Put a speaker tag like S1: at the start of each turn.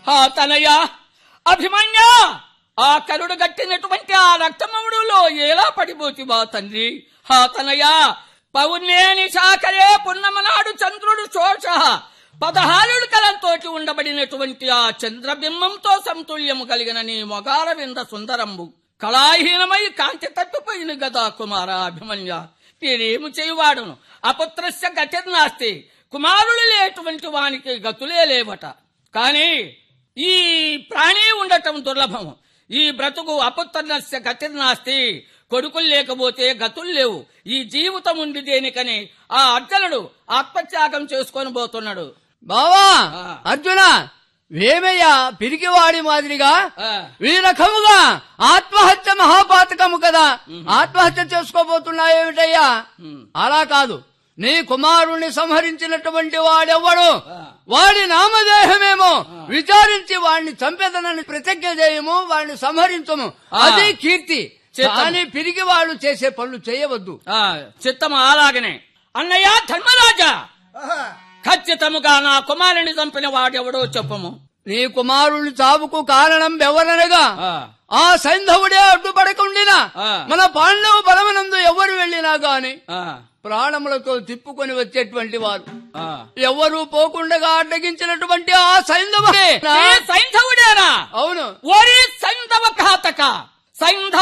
S1: ఆ తనయ అభిమన్య ఆ కరుడు గట్టినటువంటి ఆ రక్తమముడులో ఎలా పడిపోతివా తండ్రి ఆ తనయ పౌర్ణేని శాఖరే పున్నమనాడు చంద్రుడు శోష పదహారుడు కలంతోటి ఉండబడినటువంటి ఆ చంద్రబింబంతో సమతుల్యము కలిగిన నీ మొగాల వింద సుందరంబు కళాహీనమై కాంతి తప్పిపోయిన గదా కుమార అభిమన్య నేనేమి చేయువాడును అపుత్రస్య గతిర్నాస్తి కుమారులు లేటువంటి వానికి గతులే లేవట కాని ఈ ప్రాణి ఉండటం దుర్లభము ఈ బ్రతుకు అపుత్రస్య గతిర్నాస్తి కొడుకులు లేకపోతే గతులు లేవు ఈ జీవితం ఉంది దేనికని ఆ అర్జునుడు ఆత్మత్యాగం చేసుకొని పోతున్నాడు
S2: బావా
S1: ఆ.
S2: అర్జున వేమయ్య పిరికివాడి మాదిరిగా
S1: ఆ,
S2: ఈ రకముగా ఆత్మహత్య మహాపాతకము కదా ఆత్మహత్య చేసుకోబోతున్నాయేమిటయ్యా
S1: ఉమ్,
S2: అలా కాదు నీ కుమారుణ్ణి సంహరించినటువంటి వాడెవ్వడు
S1: ఆ.
S2: వాడి నామదేహమేమో విచారించి వాడిని చంపేదనని ప్రతిజ్ఞ చేయము వాడిని సంహరించము
S1: ఆ.
S2: అది కీర్తి
S1: చిత్తము.
S2: కానీ పిరిగి వాడు చేసే పనులు చేయవద్దు
S1: ఆ, చిత్తము అలాగనే అన్నయ్య ధర్మరాజా ఖచ్చితముగా నా కుమారుని చంపిన వాడెవడో చెప్పము
S2: నీ కుమారుని చావుకు కారణం ఎవరనగా
S1: ఆ,
S2: ఆ సైంధవుడే అడ్డుపడకుండినా
S1: ఆ.
S2: మన పాండవ బలమనందు ఎవరు వెళ్ళినా గాని
S1: ఆ,
S2: ప్రాణములతో తిప్పుకొని వచ్చేటువంటి వారు
S1: ఆ.
S2: ఎవరు పోకుండగా అడ్డగించినటువంటి ఆ సైంధవుడే
S1: ఏ సైంధవుడేనా
S2: అవును
S1: ఓరి సైంధవ ఘాతక సైంధవ